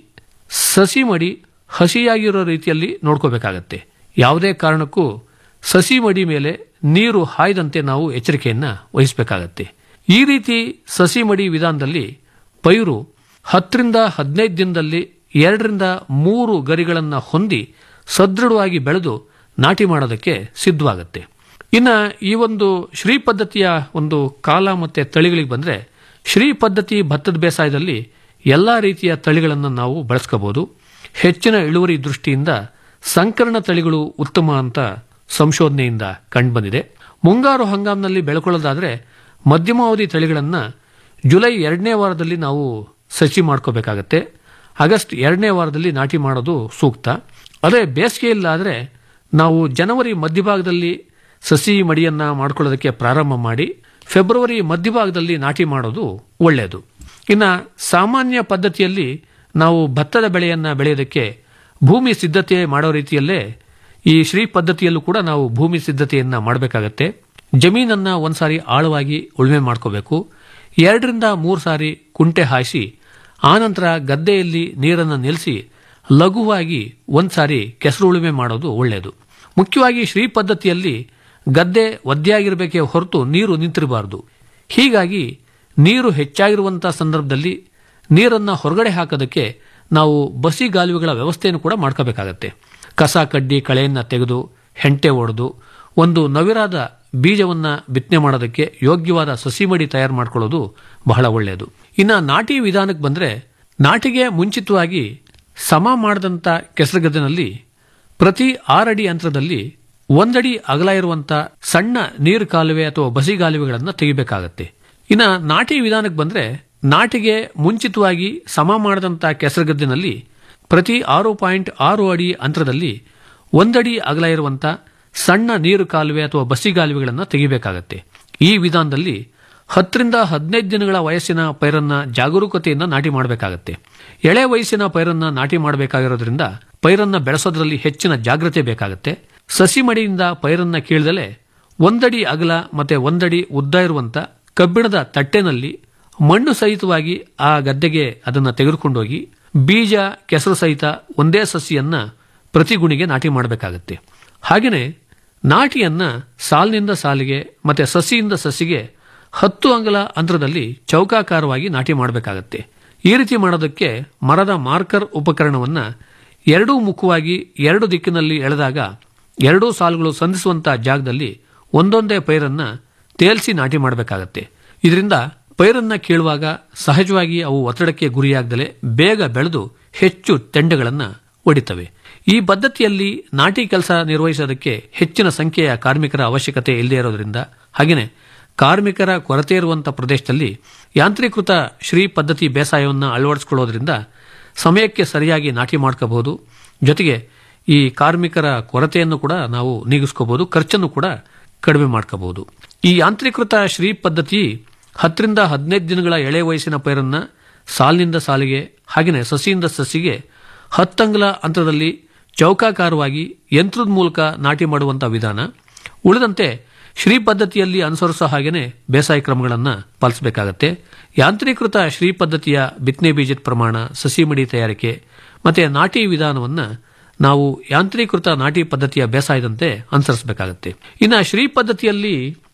ಸಸಿ ಮಡಿ ಹಸಿಯಾಗಿರೋ ರೀತಿಯಲ್ಲಿ ನೋಡ್ಕೋಬೇಕಾಗತ್ತೆ ಯಾವುದೇ ಕಾರಣಕ್ಕೂ ಸಸಿ ಮಡಿ ಮೇಲೆ ನೀರು ಹಾಯ್ದಂತೆ ನಾವು ಎಚ್ಚರಿಕೆಯನ್ನ ವಹಿಸಬೇಕಾಗತ್ತೆ ಈ ರೀತಿ ಸಸಿ ಮಡಿ ವಿಧಾನದಲ್ಲಿ ಪೈರು ಹತ್ತರಿಂದ ಹದಿನೈದು ದಿನದಲ್ಲಿ ಎರಡರಿಂದ ಮೂರು ಗರಿಗಳನ್ನ ಹೊಂದಿ ಸದೃಢವಾಗಿ ಬೆಳೆದು ನಾಟಿ ಮಾಡೋದಕ್ಕೆ ಸಿದ್ಧವಾಗುತ್ತೆ ಇನ್ನ ಈ ಒಂದು ಶ್ರೀ ಪದ್ಧತಿಯ ಒಂದು ಕಾಲ ಮತ್ತೆ ತಳಿಗಳಿಗೆ ಬಂದ್ರೆ ಶ್ರೀ ಪದ್ಧತಿ ಭತ್ತದ ಬೇಸಾಯದಲ್ಲಿ ಎಲ್ಲಾ ರೀತಿಯ ತಳಿಗಳನ್ನು ನಾವು ಬಳಸ್ಕೋಬಹುದು ಹೆಚ್ಚಿನ ಇಳುವರಿ ದೃಷ್ಟಿಯಿಂದ ಸಂಕರಣ ತಳಿಗಳು ಉತ್ತಮ ಅಂತ ಸಂಶೋಧನೆಯಿಂದ ಕಂಡುಬಂದಿದೆ ಮುಂಗಾರು ಹಂಗಾಮಿನಲ್ಲಿ ಬೆಳ್ಕೊಳ್ಳೋದಾದ್ರೆ ಮಧ್ಯಮಾವಧಿ ತಳಿಗಳನ್ನ ಜುಲೈ ಎರಡನೇ ವಾರದಲ್ಲಿ ನಾವು ಸಸಿ ಮಾಡ್ಕೋಬೇಕಾಗತ್ತೆ ಆಗಸ್ಟ್ ಎರಡನೇ ವಾರದಲ್ಲಿ ನಾಟಿ ಮಾಡೋದು ಸೂಕ್ತ ಅದೇ ಬೇಸಿಗೆಯಲ್ಲಾದರೆ ನಾವು ಜನವರಿ ಮಧ್ಯಭಾಗದಲ್ಲಿ ಸಸಿ ಮಡಿಯನ್ನ ಮಾಡ್ಕೊಳ್ಳೋದಕ್ಕೆ ಪ್ರಾರಂಭ ಮಾಡಿ ಫೆಬ್ರವರಿ ಮಧ್ಯಭಾಗದಲ್ಲಿ ನಾಟಿ ಮಾಡೋದು ಒಳ್ಳೆಯದು ಇನ್ನ ಸಾಮಾನ್ಯ ಪದ್ಧತಿಯಲ್ಲಿ ನಾವು ಭತ್ತದ ಬೆಳೆಯನ್ನ ಬೆಳೆಯೋದಕ್ಕೆ ಭೂಮಿ ಸಿದ್ಧತೆ ಮಾಡೋ ರೀತಿಯಲ್ಲೇ ಈ ಶ್ರೀ ಪದ್ಧತಿಯಲ್ಲೂ ಕೂಡ ನಾವು ಭೂಮಿ ಸಿದ್ಧತೆಯನ್ನ ಮಾಡಬೇಕಾಗತ್ತೆ ಜಮೀನನ್ನ ಒಂದ್ಸಾರಿ ಆಳವಾಗಿ ಉಳುಮೆ ಮಾಡ್ಕೋಬೇಕು ಎರಡರಿಂದ ಮೂರು ಸಾರಿ ಕುಂಟೆ ಹಾಯಿಸಿ ಆನಂತರ ಗದ್ದೆಯಲ್ಲಿ ನೀರನ್ನು ನಿಲ್ಲಿಸಿ ಲಘುವಾಗಿ ಒಂದ್ಸಾರಿ ಕೆಸರು ಉಳುಮೆ ಮಾಡೋದು ಒಳ್ಳೆಯದು ಮುಖ್ಯವಾಗಿ ಶ್ರೀ ಪದ್ಧತಿಯಲ್ಲಿ ಗದ್ದೆ ಒದ್ದೆಯಾಗಿರಬೇಕೇ ಹೊರತು ನೀರು ನಿಂತಿರಬಾರದು ಹೀಗಾಗಿ ನೀರು ಹೆಚ್ಚಾಗಿರುವಂತಹ ಸಂದರ್ಭದಲ್ಲಿ ನೀರನ್ನ ಹೊರಗಡೆ ಹಾಕೋದಕ್ಕೆ ನಾವು ಬಸಿ ಗಾಲುವೆಗಳ ವ್ಯವಸ್ಥೆಯನ್ನು ಕೂಡ ಮಾಡ್ಕೋಬೇಕಾಗತ್ತೆ ಕಸ ಕಡ್ಡಿ ಕಳೆಯನ್ನ ತೆಗೆದು ಹೆಂಟೆ ಒಡೆದು ಒಂದು ನವಿರಾದ ಬೀಜವನ್ನ ಬಿತ್ತನೆ ಮಾಡೋದಕ್ಕೆ ಯೋಗ್ಯವಾದ ಸಸಿ ಮಡಿ ತಯಾರು ಮಾಡ್ಕೊಳ್ಳೋದು ಬಹಳ ಒಳ್ಳೆಯದು ಇನ್ನು ನಾಟಿ ವಿಧಾನಕ್ಕೆ ಬಂದ್ರೆ ನಾಟಿಗೆ ಮುಂಚಿತವಾಗಿ ಸಮ ಮಾಡಿದಂಥ ಕೆಸರುಗದ್ದಿನಲ್ಲಿ ಪ್ರತಿ ಆರಡಿ ಅಂತರದಲ್ಲಿ ಒಂದಡಿ ಅಗಲ ಇರುವಂತ ಸಣ್ಣ ನೀರು ಕಾಲುವೆ ಅಥವಾ ಬಸಿ ಕಾಲುವೆಗಳನ್ನು ತೆಗಿಬೇಕಾಗತ್ತೆ ಇನ್ನ ನಾಟಿ ವಿಧಾನಕ್ಕೆ ಬಂದ್ರೆ ನಾಟಿಗೆ ಮುಂಚಿತವಾಗಿ ಸಮ ಮಾಡಿದಂಥ ಕೆಸರುಗದ್ದಿನಲ್ಲಿ ಪ್ರತಿ ಆರು ಪಾಯಿಂಟ್ ಆರು ಅಡಿ ಅಂತರದಲ್ಲಿ ಒಂದಡಿ ಅಗಲ ಇರುವಂತ ಸಣ್ಣ ನೀರು ಕಾಲುವೆ ಅಥವಾ ಬಸಿ ಕಾಲುವೆಗಳನ್ನು ತೆಗಿಬೇಕಾಗತ್ತೆ ಈ ವಿಧಾನದಲ್ಲಿ ಹತ್ತರಿಂದ ಹದಿನೈದು ದಿನಗಳ ವಯಸ್ಸಿನ ಪೈರನ್ನ ಜಾಗರೂಕತೆಯಿಂದ ನಾಟಿ ಮಾಡಬೇಕಾಗತ್ತೆ ಎಳೆ ವಯಸ್ಸಿನ ಪೈರನ್ನ ನಾಟಿ ಮಾಡಬೇಕಾಗಿರೋದ್ರಿಂದ ಪೈರನ್ನ ಬೆಳೆಸೋದ್ರಲ್ಲಿ ಹೆಚ್ಚಿನ ಜಾಗ್ರತೆ ಬೇಕಾಗತ್ತೆ ಸಸಿ ಮಡಿಯಿಂದ ಪೈರನ್ನ ಕೀಳ್ದಲೆ ಒಂದಡಿ ಅಗಲ ಮತ್ತೆ ಒಂದಡಿ ಉದ್ದ ಇರುವಂತ ಕಬ್ಬಿಣದ ತಟ್ಟೆನಲ್ಲಿ ಮಣ್ಣು ಸಹಿತವಾಗಿ ಆ ಗದ್ದೆಗೆ ಅದನ್ನು ತೆಗೆದುಕೊಂಡೋಗಿ ಬೀಜ ಕೆಸರು ಸಹಿತ ಒಂದೇ ಸಸಿಯನ್ನ ಪ್ರತಿ ಗುಣಿಗೆ ನಾಟಿ ಮಾಡಬೇಕಾಗತ್ತೆ ಹಾಗೆಯೇ ನಾಟಿಯನ್ನ ಸಾಲಿನಿಂದ ಸಾಲಿಗೆ ಮತ್ತೆ ಸಸಿಯಿಂದ ಸಸಿಗೆ ಹತ್ತು ಅಂಗಲ ಅಂತರದಲ್ಲಿ ಚೌಕಾಕಾರವಾಗಿ ನಾಟಿ ಮಾಡಬೇಕಾಗತ್ತೆ ಈ ರೀತಿ ಮಾಡೋದಕ್ಕೆ ಮರದ ಮಾರ್ಕರ್ ಉಪಕರಣವನ್ನ ಎರಡೂ ಮುಖವಾಗಿ ಎರಡು ದಿಕ್ಕಿನಲ್ಲಿ ಎಳೆದಾಗ ಎರಡೂ ಸಾಲುಗಳು ಸಂಧಿಸುವಂತಹ ಜಾಗದಲ್ಲಿ ಒಂದೊಂದೇ ಪೈರನ್ನ ತೇಲ್ಸಿ ನಾಟಿ ಮಾಡಬೇಕಾಗತ್ತೆ ಇದರಿಂದ ಪೈರನ್ನ ಕೀಳುವಾಗ ಸಹಜವಾಗಿ ಅವು ಒತ್ತಡಕ್ಕೆ ಗುರಿಯಾಗದಲೆ ಬೇಗ ಬೆಳೆದು ಹೆಚ್ಚು ತೆಂಡೆಗಳನ್ನ ಒಡಿತವೆ ಈ ಪದ್ಧತಿಯಲ್ಲಿ ನಾಟಿ ಕೆಲಸ ನಿರ್ವಹಿಸೋದಕ್ಕೆ ಹೆಚ್ಚಿನ ಸಂಖ್ಯೆಯ ಕಾರ್ಮಿಕರ ಅವಶ್ಯಕತೆ ಇಲ್ಲದೆ ಇರೋದ್ರಿಂದ ಹಾಗೆಯೇ ಕಾರ್ಮಿಕರ ಕೊರತೆ ಇರುವಂತಹ ಪ್ರದೇಶದಲ್ಲಿ ಯಾಂತ್ರೀಕೃತ ಶ್ರೀ ಪದ್ಧತಿ ಬೇಸಾಯವನ್ನು ಅಳವಡಿಸಿಕೊಳ್ಳೋದ್ರಿಂದ ಸಮಯಕ್ಕೆ ಸರಿಯಾಗಿ ನಾಟಿ ಮಾಡ್ಕೋಬಹುದು ಜೊತೆಗೆ ಈ ಕಾರ್ಮಿಕರ ಕೊರತೆಯನ್ನು ಕೂಡ ನಾವು ನೀಗಿಸ್ಕೋಬಹುದು ಖರ್ಚನ್ನು ಕೂಡ ಕಡಿಮೆ ಮಾಡ್ಕೋಬಹುದು ಈ ಯಾಂತ್ರೀಕೃತ ಶ್ರೀ ಪದ್ಧತಿ ಹತ್ತರಿಂದ ಹದಿನೈದು ದಿನಗಳ ಎಳೆ ವಯಸ್ಸಿನ ಪೈರನ್ನ ಸಾಲಿನಿಂದ ಸಾಲಿಗೆ ಹಾಗೆಯೇ ಸಸಿಯಿಂದ ಸಸಿಗೆ ಹತ್ತಂಗಲ ಅಂತರದಲ್ಲಿ ಚೌಕಾಕಾರವಾಗಿ ಯಂತ್ರದ ಮೂಲಕ ನಾಟಿ ಮಾಡುವಂತಹ ವಿಧಾನ ಉಳಿದಂತೆ ಶ್ರೀ ಪದ್ಧತಿಯಲ್ಲಿ ಅನುಸರಿಸೋ ಹಾಗೇನೆ ಬೇಸಾಯ ಕ್ರಮಗಳನ್ನು ಪಾಲಿಸಬೇಕಾಗತ್ತೆ ಯಾಂತ್ರೀಕೃತ ಶ್ರೀ ಪದ್ಧತಿಯ ಬಿತ್ತನೆ ಬೀಜದ ಪ್ರಮಾಣ ಸಸಿ ಮಡಿ ತಯಾರಿಕೆ ಮತ್ತೆ ನಾಟಿ ವಿಧಾನವನ್ನ ನಾವು ಯಾಂತ್ರೀಕೃತ ನಾಟಿ ಪದ್ಧತಿಯ ಬೇಸಾಯದಂತೆ ಅನುಸರಿಸಬೇಕಾಗತ್ತೆ ಇನ್ನು ಶ್ರೀ ಪದ್ಧತಿಯಲ್ಲಿ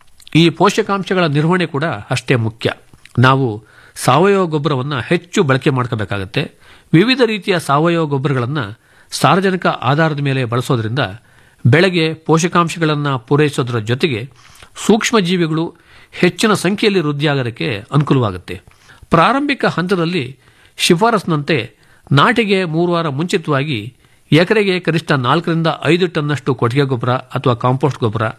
ಈ ಪೋಷಕಾಂಶಗಳ ನಿರ್ವಹಣೆ ಕೂಡ ಅಷ್ಟೇ ಮುಖ್ಯ ನಾವು ಸಾವಯವ ಗೊಬ್ಬರವನ್ನು ಹೆಚ್ಚು ಬಳಕೆ ಮಾಡ್ಕೋಬೇಕಾಗತ್ತೆ ವಿವಿಧ ರೀತಿಯ ಸಾವಯವ ಗೊಬ್ಬರಗಳನ್ನು ಸಾರ್ವಜನಿಕ ಆಧಾರದ ಮೇಲೆ ಬಳಸೋದ್ರಿಂದ ಬೆಳೆಗೆ ಪೋಷಕಾಂಶಗಳನ್ನು ಪೂರೈಸೋದರ ಜೊತೆಗೆ ಸೂಕ್ಷ್ಮ ಜೀವಿಗಳು ಹೆಚ್ಚಿನ ಸಂಖ್ಯೆಯಲ್ಲಿ ವೃದ್ಧಿಯಾಗೋದಕ್ಕೆ ಅನುಕೂಲವಾಗುತ್ತೆ ಪ್ರಾರಂಭಿಕ ಹಂತದಲ್ಲಿ ಶಿಫಾರಸ್ನಂತೆ ನಾಟಿಗೆ ಮೂರು ವಾರ ಮುಂಚಿತವಾಗಿ ಎಕರೆಗೆ ಕನಿಷ್ಠ ನಾಲ್ಕರಿಂದ ಐದು ಟನ್ನಷ್ಟು ಕೊಟ್ಟಿಗೆ ಗೊಬ್ಬರ ಅಥವಾ ಕಾಂಪೋಸ್ಟ್ ಗೊಬ್ಬರ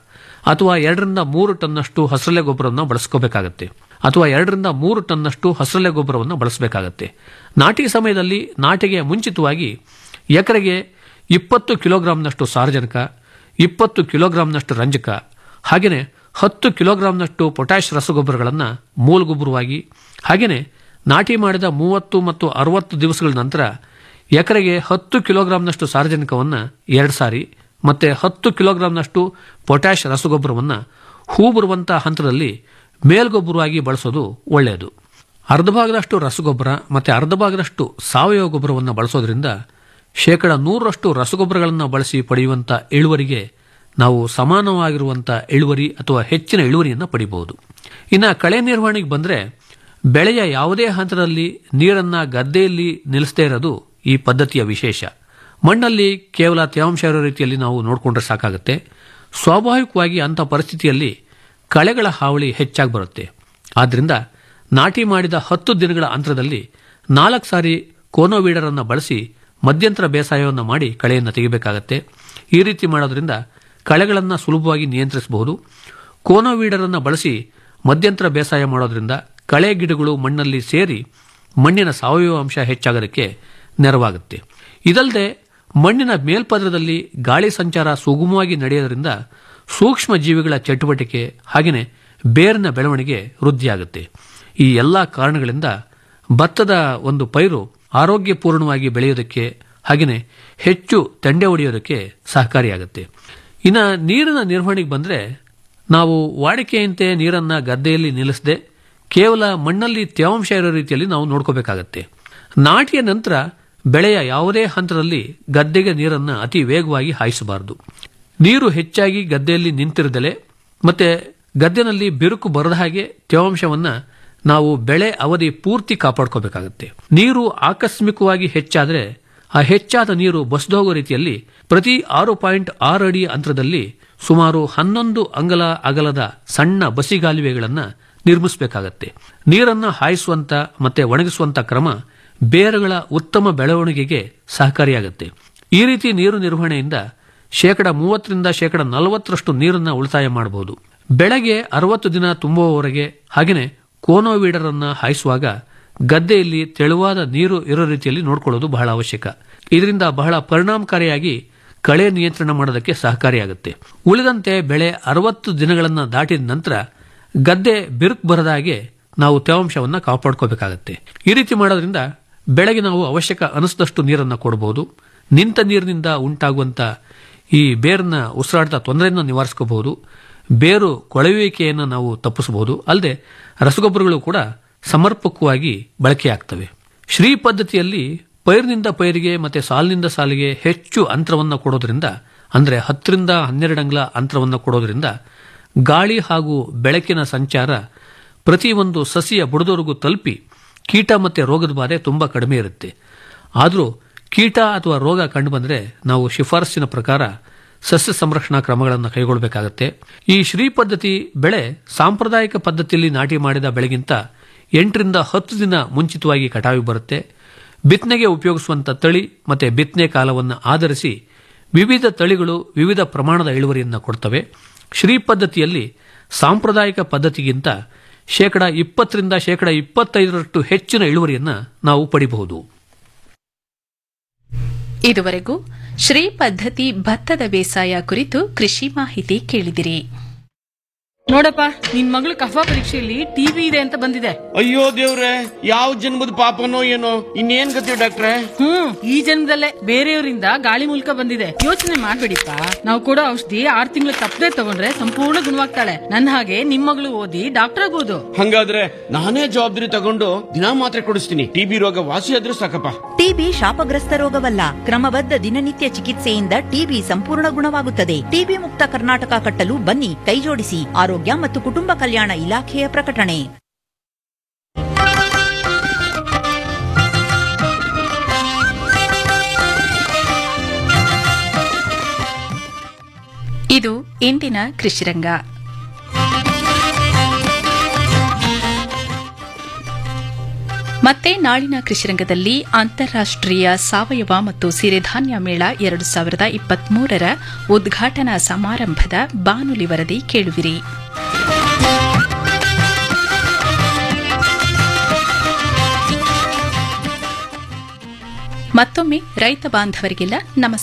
ಅಥವಾ ಎರಡರಿಂದ ಮೂರು ಟನ್ನಷ್ಟು ಹಸರಲೆ ಗೊಬ್ಬರವನ್ನು ಬಳಸ್ಕೋಬೇಕಾಗತ್ತೆ ಅಥವಾ ಎರಡರಿಂದ ಮೂರು ಟನ್ನಷ್ಟು ಹಸರಲೆ ಗೊಬ್ಬರವನ್ನು ಬಳಸಬೇಕಾಗತ್ತೆ ನಾಟಿ ಸಮಯದಲ್ಲಿ ನಾಟಿಗೆ ಮುಂಚಿತವಾಗಿ ಎಕರೆಗೆ ಇಪ್ಪತ್ತು ಕಿಲೋಗ್ರಾಂನಷ್ಟು ಸಾರಜನಕ ಇಪ್ಪತ್ತು ಕಿಲೋಗ್ರಾಂನಷ್ಟು ರಂಜಕ ಹಾಗೆಯೇ ಹತ್ತು ಕಿಲೋಗ್ರಾಂನಷ್ಟು ಪೊಟ್ಯಾಷ್ ರಸಗೊಬ್ಬರಗಳನ್ನು ಮೂಲಗೊಬ್ಬರವಾಗಿ ಹಾಗೆಯೇ ನಾಟಿ ಮಾಡಿದ ಮೂವತ್ತು ಮತ್ತು ಅರವತ್ತು ದಿವಸಗಳ ನಂತರ ಎಕರೆಗೆ ಹತ್ತು ಕಿಲೋಗ್ರಾಂನಷ್ಟು ಸಾರಜನಕವನ್ನು ಎರಡು ಸಾರಿ ಮತ್ತೆ ಹತ್ತು ಕಿಲೋಗ್ರಾಂನಷ್ಟು ಪೊಟ್ಯಾಷ್ ರಸಗೊಬ್ಬರವನ್ನು ಹೂ ಬರುವಂತಹ ಹಂತದಲ್ಲಿ ಮೇಲ್ಗೊಬ್ಬರವಾಗಿ ಬಳಸೋದು ಒಳ್ಳೆಯದು ಅರ್ಧ ಭಾಗದಷ್ಟು ರಸಗೊಬ್ಬರ ಮತ್ತೆ ಅರ್ಧ ಭಾಗದಷ್ಟು ಸಾವಯವ ಗೊಬ್ಬರವನ್ನು ಬಳಸೋದ್ರಿಂದ ಶೇಕಡ ನೂರರಷ್ಟು ರಸಗೊಬ್ಬರಗಳನ್ನು ಬಳಸಿ ಪಡೆಯುವಂಥ ಇಳುವರಿಗೆ ನಾವು ಸಮಾನವಾಗಿರುವಂಥ ಇಳುವರಿ ಅಥವಾ ಹೆಚ್ಚಿನ ಇಳುವರಿಯನ್ನು ಪಡಿಬಹುದು ಇನ್ನು ಕಳೆ ನಿರ್ವಹಣೆಗೆ ಬಂದರೆ ಬೆಳೆಯ ಯಾವುದೇ ಹಂತದಲ್ಲಿ ನೀರನ್ನು ಗದ್ದೆಯಲ್ಲಿ ನಿಲ್ಲಿಸದೇ ಇರೋದು ಈ ಪದ್ಧತಿಯ ವಿಶೇಷ ಮಣ್ಣಲ್ಲಿ ಕೇವಲ ತೇವಾಂಶ ಇರೋ ರೀತಿಯಲ್ಲಿ ನಾವು ನೋಡಿಕೊಂಡ್ರೆ ಸಾಕಾಗುತ್ತೆ ಸ್ವಾಭಾವಿಕವಾಗಿ ಅಂಥ ಪರಿಸ್ಥಿತಿಯಲ್ಲಿ ಕಳೆಗಳ ಹಾವಳಿ ಹೆಚ್ಚಾಗಿ ಬರುತ್ತೆ ಆದ್ದರಿಂದ ನಾಟಿ ಮಾಡಿದ ಹತ್ತು ದಿನಗಳ ಅಂತರದಲ್ಲಿ ನಾಲ್ಕು ಸಾರಿ ಕೋನೋವೀಡರನ್ನು ಬಳಸಿ ಮಧ್ಯಂತರ ಬೇಸಾಯವನ್ನು ಮಾಡಿ ಕಳೆಯನ್ನು ತೆಗಿಬೇಕಾಗತ್ತೆ ಈ ರೀತಿ ಮಾಡೋದ್ರಿಂದ ಕಳೆಗಳನ್ನು ಸುಲಭವಾಗಿ ನಿಯಂತ್ರಿಸಬಹುದು ಕೋನೋವೀಡರನ್ನು ಬಳಸಿ ಮಧ್ಯಂತರ ಬೇಸಾಯ ಮಾಡೋದ್ರಿಂದ ಕಳೆ ಗಿಡಗಳು ಮಣ್ಣಲ್ಲಿ ಸೇರಿ ಮಣ್ಣಿನ ಸಾವಯವ ಅಂಶ ಹೆಚ್ಚಾಗೋದಕ್ಕೆ ನೆರವಾಗುತ್ತೆ ಇದಲ್ಲದೆ ಮಣ್ಣಿನ ಮೇಲ್ಪದರದಲ್ಲಿ ಗಾಳಿ ಸಂಚಾರ ಸುಗಮವಾಗಿ ನಡೆಯೋದ್ರಿಂದ ಸೂಕ್ಷ್ಮ ಜೀವಿಗಳ ಚಟುವಟಿಕೆ ಹಾಗೆಯೇ ಬೇರಿನ ಬೆಳವಣಿಗೆ ವೃದ್ಧಿಯಾಗುತ್ತೆ ಈ ಎಲ್ಲ ಕಾರಣಗಳಿಂದ ಭತ್ತದ ಒಂದು ಪೈರು ಆರೋಗ್ಯಪೂರ್ಣವಾಗಿ ಬೆಳೆಯೋದಕ್ಕೆ ಹಾಗೆಯೇ ಹೆಚ್ಚು ತೆಂಡೆ ಹೊಡೆಯೋದಕ್ಕೆ ಸಹಕಾರಿಯಾಗುತ್ತೆ ಇನ್ನು ನೀರಿನ ನಿರ್ವಹಣೆಗೆ ಬಂದರೆ ನಾವು ವಾಡಿಕೆಯಂತೆ ನೀರನ್ನು ಗದ್ದೆಯಲ್ಲಿ ನಿಲ್ಲಿಸದೆ ಕೇವಲ ಮಣ್ಣಲ್ಲಿ ತೇವಾಂಶ ಇರೋ ರೀತಿಯಲ್ಲಿ ನಾವು ನೋಡ್ಕೋಬೇಕಾಗತ್ತೆ ನಾಟಿಯ ನಂತರ ಬೆಳೆಯ ಯಾವುದೇ ಹಂತದಲ್ಲಿ ಗದ್ದೆಗೆ ನೀರನ್ನು ಅತಿ ವೇಗವಾಗಿ ಹಾಯಿಸಬಾರದು ನೀರು ಹೆಚ್ಚಾಗಿ ಗದ್ದೆಯಲ್ಲಿ ನಿಂತಿರದಲೆ ಮತ್ತೆ ಗದ್ದೆನಲ್ಲಿ ಬಿರುಕು ಬರದ ಹಾಗೆ ತೇವಾಂಶವನ್ನ ನಾವು ಬೆಳೆ ಅವಧಿ ಪೂರ್ತಿ ಕಾಪಾಡ್ಕೋಬೇಕಾಗತ್ತೆ ನೀರು ಆಕಸ್ಮಿಕವಾಗಿ ಹೆಚ್ಚಾದರೆ ಆ ಹೆಚ್ಚಾದ ನೀರು ಬಸ್ದೋಗೋ ರೀತಿಯಲ್ಲಿ ಪ್ರತಿ ಆರು ಪಾಯಿಂಟ್ ಆರು ಅಡಿ ಅಂತರದಲ್ಲಿ ಸುಮಾರು ಹನ್ನೊಂದು ಅಂಗಲ ಅಗಲದ ಸಣ್ಣ ಬಸಿಗಾಲುವೆಗಳನ್ನು ನಿರ್ಮಿಸಬೇಕಾಗತ್ತೆ ನೀರನ್ನು ಹಾಯಿಸುವಂತ ಮತ್ತೆ ಒಣಗಿಸುವಂತ ಕ್ರಮ ಬೇರುಗಳ ಉತ್ತಮ ಬೆಳವಣಿಗೆಗೆ ಸಹಕಾರಿಯಾಗುತ್ತೆ ಈ ರೀತಿ ನೀರು ನಿರ್ವಹಣೆಯಿಂದ ಶೇಕಡ ಮೂವತ್ತರಿಂದ ಶೇಕಡ ನಲವತ್ತರಷ್ಟು ನೀರನ್ನು ಉಳಿತಾಯ ಮಾಡಬಹುದು ಬೆಳೆಗೆ ಅರವತ್ತು ದಿನ ತುಂಬುವವರೆಗೆ ಹಾಗೆಯೇ ಕೋನೋವೀಡರ್ ಅನ್ನ ಹಾಯಿಸುವಾಗ ಗದ್ದೆಯಲ್ಲಿ ತೆಳುವಾದ ನೀರು ಇರೋ ರೀತಿಯಲ್ಲಿ ನೋಡಿಕೊಳ್ಳೋದು ಬಹಳ ಅವಶ್ಯಕ ಇದರಿಂದ ಬಹಳ ಪರಿಣಾಮಕಾರಿಯಾಗಿ ಕಳೆ ನಿಯಂತ್ರಣ ಮಾಡೋದಕ್ಕೆ ಸಹಕಾರಿಯಾಗುತ್ತೆ ಉಳಿದಂತೆ ಬೆಳೆ ಅರವತ್ತು ದಿನಗಳನ್ನು ದಾಟಿದ ನಂತರ ಗದ್ದೆ ಬಿರುಕು ಬರದಾಗೆ ನಾವು ತೇವಾಂಶವನ್ನು ಕಾಪಾಡ್ಕೋಬೇಕಾಗತ್ತೆ ಈ ರೀತಿ ಮಾಡೋದ್ರಿಂದ ಬೆಳೆಗೆ ನಾವು ಅವಶ್ಯಕ ಅನಿಸಿದಷ್ಟು ನೀರನ್ನು ಕೊಡಬಹುದು ನಿಂತ ನೀರಿನಿಂದ ಉಂಟಾಗುವಂತ ಈ ಬೇರಿನ ಉಸಿರಾಟದ ತೊಂದರೆಯನ್ನು ನಿವಾರಿಸ್ಕೋಬಹುದು ಬೇರು ಕೊಳೆಯುವಿಕೆಯನ್ನು ನಾವು ತಪ್ಪಿಸಬಹುದು ಅಲ್ಲದೆ ರಸಗೊಬ್ಬರಗಳು ಕೂಡ ಸಮರ್ಪಕವಾಗಿ ಬಳಕೆಯಾಗ್ತವೆ ಶ್ರೀ ಪದ್ಧತಿಯಲ್ಲಿ ಪೈರಿನಿಂದ ಪೈರಿಗೆ ಮತ್ತೆ ಸಾಲಿನಿಂದ ಸಾಲಿಗೆ ಹೆಚ್ಚು ಅಂತರವನ್ನು ಕೊಡೋದ್ರಿಂದ ಅಂದ್ರೆ ಹತ್ತರಿಂದ ಹನ್ನೆರಡು ಅಂಗ್ಲ ಅಂತರವನ್ನು ಕೊಡೋದ್ರಿಂದ ಗಾಳಿ ಹಾಗೂ ಬೆಳಕಿನ ಸಂಚಾರ ಪ್ರತಿಯೊಂದು ಸಸಿಯ ಬುಡದವರೆಗೂ ತಲುಪಿ ಕೀಟ ಮತ್ತೆ ರೋಗದ ಬಾಧೆ ತುಂಬಾ ಕಡಿಮೆ ಇರುತ್ತೆ ಆದರೂ ಕೀಟ ಅಥವಾ ರೋಗ ಕಂಡುಬಂದರೆ ನಾವು ಶಿಫಾರಸ್ಸಿನ ಪ್ರಕಾರ ಸಸ್ಯ ಸಂರಕ್ಷಣಾ ಕ್ರಮಗಳನ್ನು ಕೈಗೊಳ್ಳಬೇಕಾಗತ್ತೆ ಈ ಶ್ರೀ ಪದ್ಧತಿ ಬೆಳೆ ಸಾಂಪ್ರದಾಯಿಕ ಪದ್ಧತಿಯಲ್ಲಿ ನಾಟಿ ಮಾಡಿದ ಬೆಳೆಗಿಂತ ಎಂಟರಿಂದ ಹತ್ತು ದಿನ ಮುಂಚಿತವಾಗಿ ಕಟಾವಿಗೆ ಬರುತ್ತೆ ಬಿತ್ತನೆಗೆ ಉಪಯೋಗಿಸುವಂತ ತಳಿ ಮತ್ತೆ ಬಿತ್ತನೆ ಕಾಲವನ್ನು ಆಧರಿಸಿ ವಿವಿಧ ತಳಿಗಳು ವಿವಿಧ ಪ್ರಮಾಣದ ಇಳುವರಿಯನ್ನು ಕೊಡ್ತವೆ ಶ್ರೀ ಪದ್ಧತಿಯಲ್ಲಿ ಸಾಂಪ್ರದಾಯಿಕ ಪದ್ಧತಿಗಿಂತ ಶೇಕಡ ಇಪ್ಪತ್ತರಿಂದ ಶೇಕಡ ಇಪ್ಪತ್ತೈದರಷ್ಟು ಹೆಚ್ಚಿನ ಇಳುವರಿಯನ್ನು ನಾವು ಪಡಿಬಹುದು ಇದುವರೆಗೂ ಶ್ರೀ ಪದ್ಧತಿ ಭತ್ತದ ಬೇಸಾಯ ಕುರಿತು ಕೃಷಿ ಮಾಹಿತಿ ಕೇಳಿದಿರಿ ನೋಡಪ್ಪ ನಿನ್ ಮಗಳು ಕಫ ಪರೀಕ್ಷೆಯಲ್ಲಿ ಟಿವಿ ಇದೆ ಅಂತ ಬಂದಿದೆ ಅಯ್ಯೋ ದೇವ್ರೆ ಯಾವ ಜನ್ಮದ ಪಾಪನೋ ಏನೋ ಇನ್ನೇನ್ ಗತಿ ಡಾಕ್ಟ್ರೆ ಹ್ಮ್ ಈ ಜನ್ಮದಲ್ಲೇ ಬೇರೆಯವರಿಂದ ಗಾಳಿ ಮೂಲಕ ಬಂದಿದೆ ಯೋಚನೆ ಮಾಡ್ಬೇಡಿಪ್ಪ ನಾವು ಕೊಡೋ ಔಷಧಿ ಆರ್ ತಿಂಗಳು ತಪ್ಪದೆ ತಗೊಂಡ್ರೆ ಸಂಪೂರ್ಣ ಗುಣವಾಗ್ತಾಳೆ ನನ್ನ ಹಾಗೆ ನಿಮ್ ಮಗಳು ಓದಿ ಡಾಕ್ಟರ್ ಆಗ್ಬೋದು ಹಂಗಾದ್ರೆ ನಾನೇ ಜವಾಬ್ದಾರಿ ತಗೊಂಡು ದಿನಾ ಮಾತ್ರೆ ಕೊಡಿಸ್ತೀನಿ ಟಿಬಿ ರೋಗ ವಾಸಿ ಆದ್ರೂ ಸಾಕಪ್ಪ ಟಿಬಿ ಶಾಪಗ್ರಸ್ತ ರೋಗವಲ್ಲ ಕ್ರಮಬದ್ಧ ದಿನನಿತ್ಯ ಚಿಕಿತ್ಸೆಯಿಂದ ಟಿಬಿ ಸಂಪೂರ್ಣ ಗುಣವಾಗುತ್ತದೆ ಟಿಬಿ ಮುಕ್ತ ಕರ್ನಾಟಕ ಕಟ್ಟಲು ಬನ್ನಿ ಕೈಜೋಡಿಸಿ ಆರೋಗ್ಯ ಮತ್ತು ಕುಟುಂಬ ಕಲ್ಯಾಣ ಇಲಾಖೆಯ ಪ್ರಕಟಣೆ ಇದು ಇಂದಿನ ಕೃಷಿರಂಗ ಮತ್ತೆ ನಾಳಿನ ಕೃಷಿರಂಗದಲ್ಲಿ ಅಂತಾರಾಷ್ಟೀಯ ಸಾವಯವ ಮತ್ತು ಸಿರಿಧಾನ್ಯ ಮೇಳ ಎರಡು ಸಾವಿರದ ಇಪ್ಪತ್ಮೂರರ ಉದ್ಘಾಟನಾ ಸಮಾರಂಭದ ಬಾನುಲಿ ವರದಿ ಕೇಳುವಿರಿ ಮತ್ತೊಮ್ಮೆ ರೈತ ಬಾಂಧವರಿಗೆಲ್ಲ ನಮಸ್ಕಾರ